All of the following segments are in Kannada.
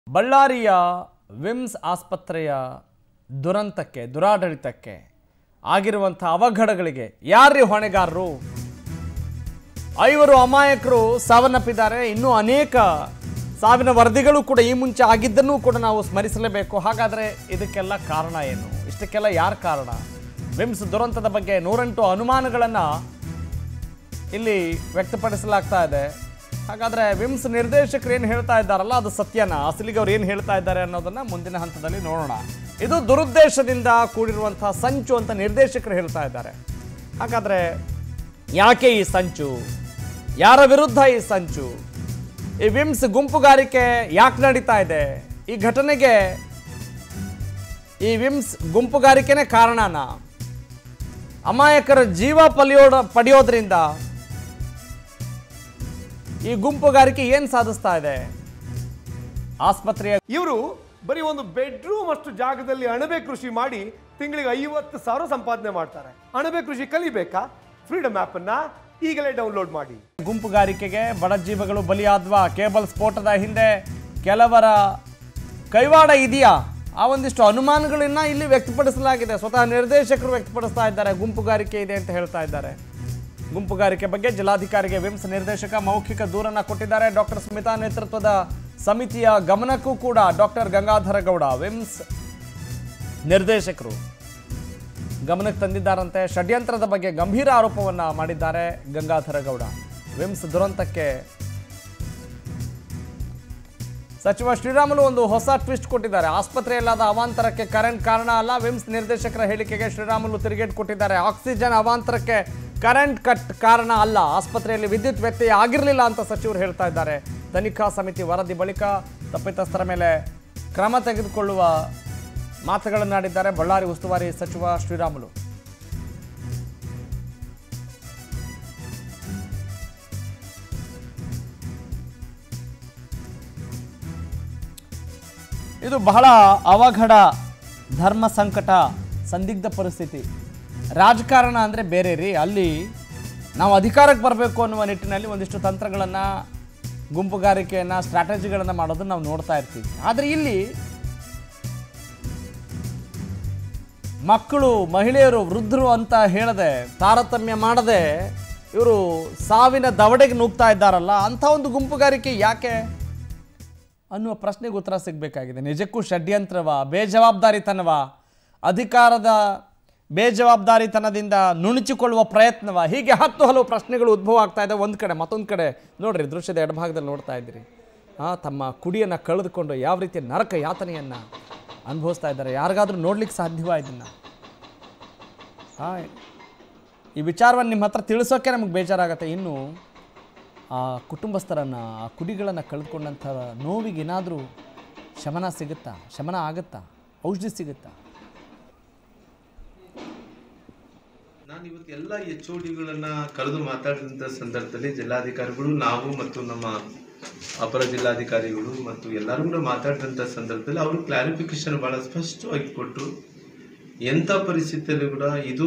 ಬಳ್ಳಾರಿಯ ವಿಮ್ಸ್ ಆಸ್ಪತ್ರೆಯ ದುರಂತಕ್ಕೆ ದುರಾಡಳಿತಕ್ಕೆ ಆಗಿರುವಂಥ ಅವಘಡಗಳಿಗೆ ಯಾರ್ರೀ ಹೊಣೆಗಾರರು ಐವರು ಅಮಾಯಕರು ಸಾವನ್ನಪ್ಪಿದ್ದಾರೆ ಇನ್ನೂ ಅನೇಕ ಸಾವಿನ ವರದಿಗಳು ಕೂಡ ಈ ಮುಂಚೆ ಆಗಿದ್ದನ್ನೂ ಕೂಡ ನಾವು ಸ್ಮರಿಸಲೇಬೇಕು ಹಾಗಾದರೆ ಇದಕ್ಕೆಲ್ಲ ಕಾರಣ ಏನು ಇಷ್ಟಕ್ಕೆಲ್ಲ ಯಾರು ಕಾರಣ ವಿಮ್ಸ್ ದುರಂತದ ಬಗ್ಗೆ ನೂರೆಂಟು ಅನುಮಾನಗಳನ್ನು ಇಲ್ಲಿ ವ್ಯಕ್ತಪಡಿಸಲಾಗ್ತಾ ಇದೆ ಹಾಗಾದ್ರೆ ವಿಮ್ಸ್ ನಿರ್ದೇಶಕರು ಏನು ಹೇಳ್ತಾ ಇದ್ದಾರಲ್ಲ ಅದು ಸತ್ಯನಾ ಅಸಲಿಗೆ ಅವ್ರು ಏನು ಹೇಳ್ತಾ ಇದ್ದಾರೆ ಅನ್ನೋದನ್ನ ಮುಂದಿನ ಹಂತದಲ್ಲಿ ನೋಡೋಣ ಇದು ದುರುದ್ದೇಶದಿಂದ ಕೂಡಿರುವಂತಹ ಸಂಚು ಅಂತ ನಿರ್ದೇಶಕರು ಹೇಳ್ತಾ ಇದ್ದಾರೆ ಹಾಗಾದ್ರೆ ಯಾಕೆ ಈ ಸಂಚು ಯಾರ ವಿರುದ್ಧ ಈ ಸಂಚು ಈ ವಿಮ್ಸ್ ಗುಂಪುಗಾರಿಕೆ ಯಾಕೆ ನಡೀತಾ ಇದೆ ಈ ಘಟನೆಗೆ ಈ ವಿಮ್ಸ್ ಗುಂಪುಗಾರಿಕೆನೇ ಕಾರಣನಾ ಅಮಾಯಕರ ಜೀವ ಪಲಿಯೋಡ ಪಡೆಯೋದ್ರಿಂದ ಈ ಗುಂಪುಗಾರಿಕೆ ಏನು ಸಾಧಿಸ್ತಾ ಇದೆ ಆಸ್ಪತ್ರೆಯ ಇವರು ಬರೀ ಒಂದು ಬೆಡ್ರೂಮ್ ಅಷ್ಟು ಜಾಗದಲ್ಲಿ ಅಣಬೆ ಕೃಷಿ ಮಾಡಿ ತಿಂಗಳಿಗೆ ಐವತ್ತು ಸಾವಿರ ಸಂಪಾದನೆ ಮಾಡ್ತಾರೆ ಅಣಬೆ ಕೃಷಿ ಕಲಿಬೇಕಾ ಫ್ರೀಡಮ್ ಆಪ್ ಅನ್ನ ಈಗಲೇ ಡೌನ್ಲೋಡ್ ಮಾಡಿ ಗುಂಪುಗಾರಿಕೆಗೆ ಬಡ ಜೀವಗಳು ಬಲಿಯಾದ್ವಾ ಕೇಬಲ್ ಸ್ಫೋಟದ ಹಿಂದೆ ಕೆಲವರ ಕೈವಾಡ ಇದೆಯಾ ಆ ಒಂದಿಷ್ಟು ಅನುಮಾನಗಳನ್ನ ಇಲ್ಲಿ ವ್ಯಕ್ತಪಡಿಸಲಾಗಿದೆ ಸ್ವತಃ ನಿರ್ದೇಶಕರು ವ್ಯಕ್ತಪಡಿಸ್ತಾ ಇದ್ದಾರೆ ಗುಂಪುಗಾರಿಕೆ ಇದೆ ಅಂತ ಹೇಳ್ತಾ ಇದ್ದಾರೆ ಗುಂಪುಗಾರಿಕೆ ಬಗ್ಗೆ ಜಿಲ್ಲಾಧಿಕಾರಿಗೆ ವಿಮ್ಸ್ ನಿರ್ದೇಶಕ ಮೌಖಿಕ ದೂರನ್ನ ಕೊಟ್ಟಿದ್ದಾರೆ ಡಾಕ್ಟರ್ ಸ್ಮಿತಾ ನೇತೃತ್ವದ ಸಮಿತಿಯ ಗಮನಕ್ಕೂ ಕೂಡ ಡಾಕ್ಟರ್ ಗಂಗಾಧರ ಗೌಡ ವಿಮ್ಸ್ ನಿರ್ದೇಶಕರು ಗಮನಕ್ಕೆ ತಂದಿದ್ದಾರಂತೆ ಷಡ್ಯಂತ್ರದ ಬಗ್ಗೆ ಗಂಭೀರ ಆರೋಪವನ್ನ ಮಾಡಿದ್ದಾರೆ ಗಂಗಾಧರ ಗೌಡ ವಿಮ್ಸ್ ದುರಂತಕ್ಕೆ ಸಚಿವ ಶ್ರೀರಾಮುಲು ಒಂದು ಹೊಸ ಟ್ವಿಸ್ಟ್ ಕೊಟ್ಟಿದ್ದಾರೆ ಆಸ್ಪತ್ರೆಯಲ್ಲಾದ ಅವಾಂತರಕ್ಕೆ ಕರೆಂಟ್ ಕಾರಣ ಅಲ್ಲ ವಿಮ್ಸ್ ನಿರ್ದೇಶಕರ ಹೇಳಿಕೆಗೆ ಶ್ರೀರಾಮುಲು ತಿರುಗೇಟ್ ಕೊಟ್ಟಿದ್ದಾರೆ ಆಕ್ಸಿಜನ್ ಅವಾಂತರಕ್ಕೆ ಕರೆಂಟ್ ಕಟ್ ಕಾರಣ ಅಲ್ಲ ಆಸ್ಪತ್ರೆಯಲ್ಲಿ ವಿದ್ಯುತ್ ವ್ಯತ್ಯಯ ಆಗಿರಲಿಲ್ಲ ಅಂತ ಸಚಿವರು ಹೇಳ್ತಾ ಇದ್ದಾರೆ ತನಿಖಾ ಸಮಿತಿ ವರದಿ ಬಳಿಕ ತಪ್ಪಿತಸ್ಥರ ಮೇಲೆ ಕ್ರಮ ತೆಗೆದುಕೊಳ್ಳುವ ಮಾತುಗಳನ್ನಾಡಿದ್ದಾರೆ ಬಳ್ಳಾರಿ ಉಸ್ತುವಾರಿ ಸಚಿವ ಶ್ರೀರಾಮುಲು ಇದು ಬಹಳ ಅವಘಡ ಧರ್ಮ ಸಂಕಟ ಸಂದಿಗ್ಧ ಪರಿಸ್ಥಿತಿ ರಾಜಕಾರಣ ಅಂದರೆ ಬೇರೆ ರೀ ಅಲ್ಲಿ ನಾವು ಅಧಿಕಾರಕ್ಕೆ ಬರಬೇಕು ಅನ್ನುವ ನಿಟ್ಟಿನಲ್ಲಿ ಒಂದಿಷ್ಟು ತಂತ್ರಗಳನ್ನು ಗುಂಪುಗಾರಿಕೆಯನ್ನು ಸ್ಟ್ರಾಟಜಿಗಳನ್ನು ಮಾಡೋದನ್ನು ನಾವು ನೋಡ್ತಾ ಇರ್ತೀವಿ ಆದರೆ ಇಲ್ಲಿ ಮಕ್ಕಳು ಮಹಿಳೆಯರು ವೃದ್ಧರು ಅಂತ ಹೇಳದೆ ತಾರತಮ್ಯ ಮಾಡದೆ ಇವರು ಸಾವಿನ ದವಡೆಗೆ ನುಗ್ತಾ ಇದ್ದಾರಲ್ಲ ಅಂಥ ಒಂದು ಗುಂಪುಗಾರಿಕೆ ಯಾಕೆ ಅನ್ನುವ ಪ್ರಶ್ನೆಗೆ ಉತ್ತರ ಸಿಗಬೇಕಾಗಿದೆ ನಿಜಕ್ಕೂ ಷಡ್ಯಂತ್ರವ ಬೇಜವಾಬ್ದಾರಿತನವ ಅಧಿಕಾರದ ಬೇಜವಾಬ್ದಾರಿತನದಿಂದ ನುಣುಚಿಕೊಳ್ಳುವ ಪ್ರಯತ್ನವ ಹೀಗೆ ಹತ್ತು ಹಲವು ಪ್ರಶ್ನೆಗಳು ಉದ್ಭವ ಆಗ್ತಾ ಇದೆ ಒಂದು ಕಡೆ ಮತ್ತೊಂದು ಕಡೆ ನೋಡ್ರಿ ದೃಶ್ಯದ ಎಡಭಾಗದಲ್ಲಿ ನೋಡ್ತಾ ಇದ್ದೀರಿ ಆ ತಮ್ಮ ಕುಡಿಯನ್ನು ಕಳೆದುಕೊಂಡು ಯಾವ ರೀತಿಯ ನರಕ ಯಾತನೆಯನ್ನು ಅನುಭವಿಸ್ತಾ ಇದ್ದಾರೆ ಯಾರಿಗಾದ್ರೂ ನೋಡ್ಲಿಕ್ಕೆ ಸಾಧ್ಯವಾ ಇದನ್ನು ಹಾಂ ಈ ವಿಚಾರವನ್ನು ನಿಮ್ಮ ಹತ್ರ ತಿಳಿಸೋಕೆ ನಮಗೆ ಬೇಜಾರಾಗತ್ತೆ ಇನ್ನು ಆ ಕುಟುಂಬಸ್ಥರನ್ನು ಆ ಕುಡಿಗಳನ್ನು ಕಳೆದುಕೊಂಡಂಥ ನೋವಿಗೆ ಏನಾದರೂ ಶಮನ ಸಿಗುತ್ತಾ ಶಮನ ಆಗುತ್ತಾ ಔಷಧಿ ಸಿಗುತ್ತಾ ನಾನು ಇವತ್ತು ಎಲ್ಲ ಎಚ್ ಒ ಡಿಗಳನ್ನ ಕರೆದು ಮಾತಾಡಿದಂಥ ಸಂದರ್ಭದಲ್ಲಿ ಜಿಲ್ಲಾಧಿಕಾರಿಗಳು ನಾವು ಮತ್ತು ನಮ್ಮ ಅಪರ ಜಿಲ್ಲಾಧಿಕಾರಿಗಳು ಮತ್ತು ಎಲ್ಲರೂ ಕೂಡ ಮಾತಾಡಿದಂಥ ಸಂದರ್ಭದಲ್ಲಿ ಅವರು ಕ್ಲಾರಿಫಿಕೇಶನ್ ಬಹಳ ಸ್ಪಷ್ಟವಾಗಿ ಕೊಟ್ಟರು ಎಂಥ ಪರಿಸ್ಥಿತಿಯಲ್ಲಿ ಕೂಡ ಇದು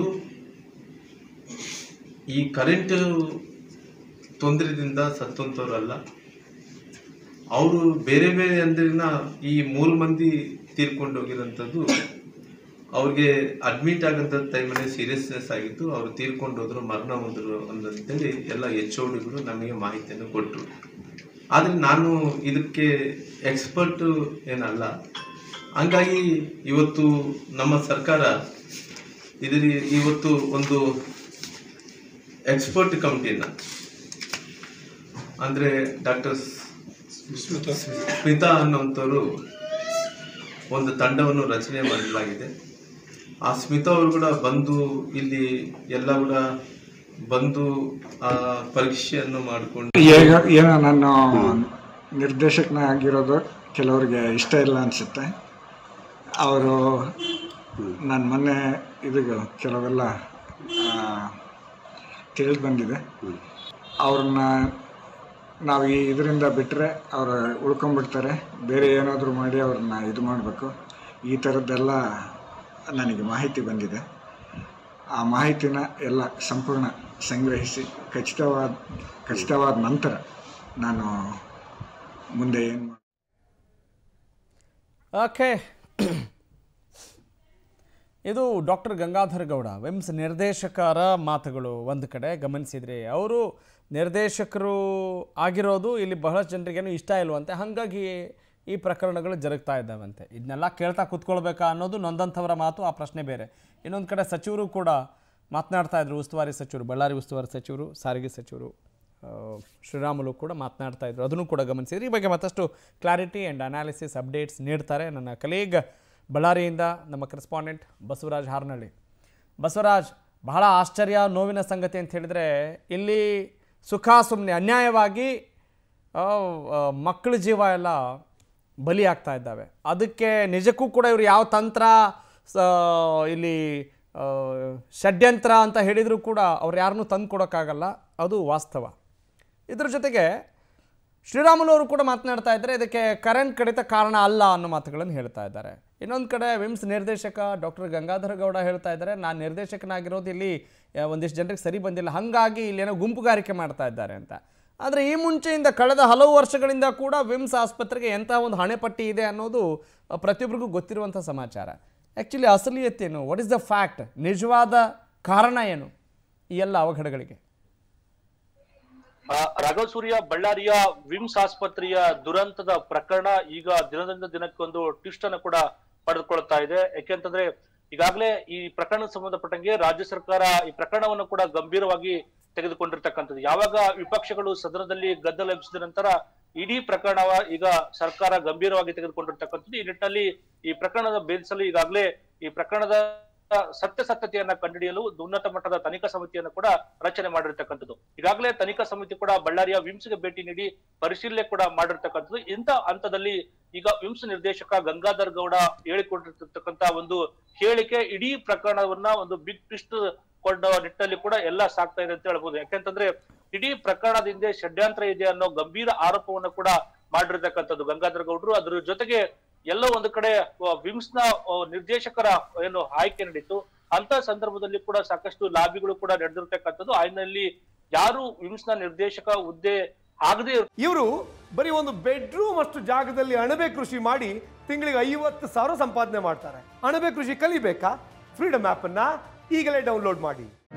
ಈ ಕರೆಂಟ್ ತೊಂದರೆದಿಂದ ಸತ್ತಂಥವ್ರಲ್ಲ ಅವರು ಬೇರೆ ಬೇರೆ ಅಂದ್ರಿನ ಈ ಮೂರು ಮಂದಿ ತೀರ್ಕೊಂಡು ಹೋಗಿರೋಂಥದ್ದು ಅವ್ರಿಗೆ ಅಡ್ಮಿಟ್ ಆಗಂತ ಟೈಮಲ್ಲಿ ಸೀರಿಯಸ್ನೆಸ್ ಆಗಿತ್ತು ಅವರು ತೀರ್ಕೊಂಡು ಹೋದ್ರು ಮರಣ ಹೊಂದರು ಅಂತೇಳಿ ಎಲ್ಲ ಎಚ್ ಒ ಡಿಗಳು ನಮಗೆ ಮಾಹಿತಿಯನ್ನು ಕೊಟ್ಟರು ಆದರೆ ನಾನು ಇದಕ್ಕೆ ಎಕ್ಸ್ಪರ್ಟ್ ಏನಲ್ಲ ಹಂಗಾಗಿ ಇವತ್ತು ನಮ್ಮ ಸರ್ಕಾರ ಇದ್ರ ಇವತ್ತು ಒಂದು ಎಕ್ಸ್ಪರ್ಟ್ ಕಮಿಟಿಯನ್ನು ಅಂದರೆ ಡಾಕ್ಟರ್ ಸ್ಮಿತಾ ಅನ್ನುವಂಥವ್ರು ಒಂದು ತಂಡವನ್ನು ರಚನೆ ಮಾಡಲಾಗಿದೆ ಆ ಸ್ಮಿತಾ ಅವರು ಕೂಡ ಬಂದು ಇಲ್ಲಿ ಎಲ್ಲ ಕೂಡ ಬಂದು ಆ ಪರೀಕ್ಷೆಯನ್ನು ಮಾಡಿಕೊಂಡು ಈಗ ಏನೋ ನಾನು ನಿರ್ದೇಶಕನ ಆಗಿರೋದು ಕೆಲವ್ರಿಗೆ ಇಷ್ಟ ಇಲ್ಲ ಅನಿಸುತ್ತೆ ಅವರು ನಾನು ಮೊನ್ನೆ ಇದಕ್ಕೆ ಕೆಲವೆಲ್ಲ ತಿಳಿದು ಬಂದಿದೆ ಅವ್ರನ್ನ ನಾವು ಈ ಇದರಿಂದ ಬಿಟ್ಟರೆ ಅವರು ಉಳ್ಕೊಂಡ್ಬಿಡ್ತಾರೆ ಬೇರೆ ಏನಾದರೂ ಮಾಡಿ ಅವ್ರನ್ನ ಇದು ಮಾಡಬೇಕು ಈ ಥರದ್ದೆಲ್ಲ ನನಗೆ ಮಾಹಿತಿ ಬಂದಿದೆ ಆ ಮಾಹಿತಿನ ಎಲ್ಲ ಸಂಪೂರ್ಣ ಸಂಗ್ರಹಿಸಿ ಖಚಿತವಾದ ಖಚಿತವಾದ ನಂತರ ನಾನು ಮುಂದೆ ಏನು ಓಕೆ ಇದು ಡಾಕ್ಟರ್ ಗಂಗಾಧರ್ ಗೌಡ ವಿಮ್ಸ್ ನಿರ್ದೇಶಕರ ಮಾತುಗಳು ಒಂದು ಕಡೆ ಗಮನಿಸಿದ್ರಿ ಅವರು ನಿರ್ದೇಶಕರು ಆಗಿರೋದು ಇಲ್ಲಿ ಬಹಳಷ್ಟು ಜನರಿಗೇನು ಇಷ್ಟ ಇಲ್ವಂತೆ ಹಾಗಾಗಿ ಈ ಪ್ರಕರಣಗಳು ಜರುಗ್ತಾ ಇದ್ದಾವಂತೆ ಇದನ್ನೆಲ್ಲ ಕೇಳ್ತಾ ಕೂತ್ಕೊಳ್ಬೇಕಾ ಅನ್ನೋದು ನೊಂದಂಥವರ ಮಾತು ಆ ಪ್ರಶ್ನೆ ಬೇರೆ ಇನ್ನೊಂದು ಕಡೆ ಸಚಿವರು ಕೂಡ ಮಾತನಾಡ್ತಾ ಇದ್ರು ಉಸ್ತುವಾರಿ ಸಚಿವರು ಬಳ್ಳಾರಿ ಉಸ್ತುವಾರಿ ಸಚಿವರು ಸಾರಿಗೆ ಸಚಿವರು ಆ, ಶ್ರೀರಾಮುಲು ಕೂಡ ಮಾತನಾಡ್ತಾ ಇದ್ರು ಅದನ್ನು ಕೂಡ ಗಮನಿಸಿದ್ರಿ ಈ ಬಗ್ಗೆ ಮತ್ತಷ್ಟು ಕ್ಲಾರಿಟಿ ಆ್ಯಂಡ್ ಅನಾಲಿಸಿಸ್ ಅಪ್ಡೇಟ್ಸ್ ನೀಡ್ತಾರೆ ನನ್ನ ಕಲೀಗ್ ಬಳ್ಳಾರಿಯಿಂದ ನಮ್ಮ ಕರೆಸ್ಪಾಂಡೆಂಟ್ ಬಸವರಾಜ್ ಹಾರ್ನಳ್ಳಿ ಬಸವರಾಜ್ ಬಹಳ ಆಶ್ಚರ್ಯ ನೋವಿನ ಸಂಗತಿ ಅಂತ ಹೇಳಿದರೆ ಇಲ್ಲಿ ಸುಖ ಸುಮ್ಮನೆ ಅನ್ಯಾಯವಾಗಿ ಆ, ಆ, ಮಕ್ಕಳ ಜೀವ ಎಲ್ಲ ಬಲಿ ಆಗ್ತಾ ಇದ್ದಾವೆ ಅದಕ್ಕೆ ನಿಜಕ್ಕೂ ಕೂಡ ಇವರು ಯಾವ ತಂತ್ರ ಸ- ಇಲ್ಲಿ ಆ, ಷಡ್ಯಂತ್ರ ಅಂತ ಹೇಳಿದರೂ ಕೂಡ ಅವ್ರು ಯಾರನ್ನೂ ತಂದು ಕೊಡೋಕ್ಕಾಗಲ್ಲ ಅದು ವಾಸ್ತವ ಇದ್ರ ಜೊತೆಗೆ ಶ್ರೀರಾಮುಲು ಅವರು ಕೂಡ ಮಾತನಾಡ್ತಾ ಇದ್ದಾರೆ ಇದಕ್ಕೆ ಕರೆಂಟ್ ಕಡಿತ ಕಾರಣ ಅಲ್ಲ ಅನ್ನೋ ಮಾತುಗಳನ್ನು ಹೇಳ್ತಾ ಇದ್ದಾರೆ ಇನ್ನೊಂದು ಕಡೆ ವಿಮ್ಸ್ ನಿರ್ದೇಶಕ ಡಾಕ್ಟರ್ ಗಂಗಾಧರ ಗೌಡ ಹೇಳ್ತಾ ಇದ್ದಾರೆ ನಾನು ನಿರ್ದೇಶಕನಾಗಿರೋದು ಇಲ್ಲಿ ಆ, ಒಂದಿಷ್ಟು ಜನರಿಗೆ ಸರಿ ಬಂದಿಲ್ಲ ಹಾಗಾಗಿ ಇಲ್ಲೇನೋ ಗುಂಪುಗಾರಿಕೆ ಮಾಡ್ತಾ ಇದ್ದಾರೆ ಅಂತ ಆದರೆ ಈ ಮುಂಚೆಯಿಂದ ಕಳೆದ ಹಲವು ವರ್ಷಗಳಿಂದ ಕೂಡ ವಿಮ್ಸ್ ಆಸ್ಪತ್ರೆಗೆ ಎಂಥ ಒಂದು ಹಣೆಪಟ್ಟಿ ಇದೆ ಅನ್ನೋದು ಆ, ಪ್ರತಿಯೊಬ್ಬರಿಗೂ ಗೊತ್ತಿರುವಂಥ ಸಮಾಚಾರ ಆ್ಯಕ್ಚುಲಿ ಅಸಲಿಯತ್ತೇನು ವಾಟ್ ಇಸ್ ದ ಫ್ಯಾಕ್ಟ್ ನಿಜವಾದ ಕಾರಣ ಏನು ಈ ಎಲ್ಲ ಅವಘಡಗಳಿಗೆ ಆ, ರಾಘವ್ ಸೂರ್ಯ ಬಳ್ಳಾರಿಯ ವಿಮ್ಸ್ ಆಸ್ಪತ್ರೆಯ ದುರಂತದ ಪ್ರಕರಣ ಈಗ ದಿನದಿಂದ ದಿನಕ್ಕೊಂದು ಟ್ವಿಸ್ಟ್ ಅನ್ನು ಕೂಡ ಪಡೆದುಕೊಳ್ತಾ ಇದೆ ಯಾಕೆಂತಂದ್ರೆ ಈಗಾಗಲೇ ಈ ಪ್ರಕರಣ ಸಂಬಂಧಪಟ್ಟಂಗೆ ರಾಜ್ಯ ಸರ್ಕಾರ ಈ ಪ್ರಕರಣವನ್ನು ಕೂಡ ಗಂಭೀರವಾಗಿ ತೆಗೆದುಕೊಂಡಿರ್ತಕ್ಕಂಥದ್ದು ಯಾವಾಗ ವಿಪಕ್ಷಗಳು ಸದನದಲ್ಲಿ ಗದ್ದಲ ಎಬ್ಸಿದ ನಂತರ ಇಡೀ ಪ್ರಕರಣವ ಈಗ ಸರ್ಕಾರ ಗಂಭೀರವಾಗಿ ತೆಗೆದುಕೊಂಡಿರ್ತಕ್ಕಂಥದ್ದು ಈ ನಿಟ್ಟಿನಲ್ಲಿ ಈ ಪ್ರಕರಣದ ಬೇಧಿಸಲು ಈಗಾಗಲೇ ಈ ಪ್ರಕರಣದ ಸತ್ಯಾಸತ್ಯತೆಯನ್ನ ಕಂಡುಹಿಡಿಯಲು ಒಂದು ಉನ್ನತ ಮಟ್ಟದ ತನಿಖಾ ಸಮಿತಿಯನ್ನು ಕೂಡ ರಚನೆ ಮಾಡಿರ್ತಕ್ಕಂಥದ್ದು ಈಗಾಗಲೇ ತನಿಖಾ ಸಮಿತಿ ಕೂಡ ಬಳ್ಳಾರಿಯ ವಿಮ್ಸ್ಗೆ ಭೇಟಿ ನೀಡಿ ಪರಿಶೀಲನೆ ಕೂಡ ಮಾಡಿರ್ತಕ್ಕಂಥದ್ದು ಇಂಥ ಹಂತದಲ್ಲಿ ಈಗ ವಿಮ್ಸ್ ನಿರ್ದೇಶಕ ಗಂಗಾಧರ್ ಗೌಡ ಹೇಳಿಕೊಂಡಿರ್ತಕ್ಕಂಥ ಒಂದು ಹೇಳಿಕೆ ಇಡೀ ಪ್ರಕರಣವನ್ನ ಒಂದು ಬಿಗ್ ಟ್ವಿಸ್ಟ್ ಕೊಂಡ ನಿಟ್ಟಿನಲ್ಲಿ ಕೂಡ ಎಲ್ಲ ಸಾಕ್ತಾ ಇದೆ ಅಂತ ಹೇಳ್ಬೋದು ಯಾಕೆಂತಂದ್ರೆ ಇಡೀ ಪ್ರಕರಣದ ಹಿಂದೆ ಷಡ್ಯಂತ್ರ ಇದೆ ಅನ್ನೋ ಗಂಭೀರ ಆರೋಪವನ್ನು ಕೂಡ ಮಾಡಿರ್ತಕ್ಕಂಥದ್ದು ಗಂಗಾಧರ್ ಗೌಡರು ಅದ್ರ ಜೊತೆಗೆ ಎಲ್ಲೋ ಒಂದು ಕಡೆ ವಿಮ್ಸ್ ನ ಆ, ನಿರ್ದೇಶಕರ ಏನು ಆಯ್ಕೆ ನಡೀತು ಅಂತ ಸಂದರ್ಭದಲ್ಲಿ ಕೂಡ ಸಾಕಷ್ಟು ಲಾಬಿಗಳು ಕೂಡ ನಡೆದಿರ್ತಕ್ಕಂಥದ್ದು ಆಯ್ನಲ್ಲಿ ಯಾರು ವಿಮ್ಸ್ ನ ನಿರ್ದೇಶಕ ಹುದ್ದೆ ಆಗದೆ ಇವರು ಬರೀ ಒಂದು ಬೆಡ್ರೂಮ್ ಅಷ್ಟು ಜಾಗದಲ್ಲಿ ಅಣಬೆ ಕೃಷಿ ಮಾಡಿ ತಿಂಗಳಿಗೆ ಐವತ್ತು ಸಾವಿರ ಸಂಪಾದನೆ ಮಾಡ್ತಾರೆ ಅಣಬೆ ಕೃಷಿ ಕಲಿಬೇಕಾ ಫ್ರೀಡಮ್ ಆ್ಯಪನ್ನು ಈಗಲೇ ಡೌನ್ಲೋಡ್ ಮಾಡಿ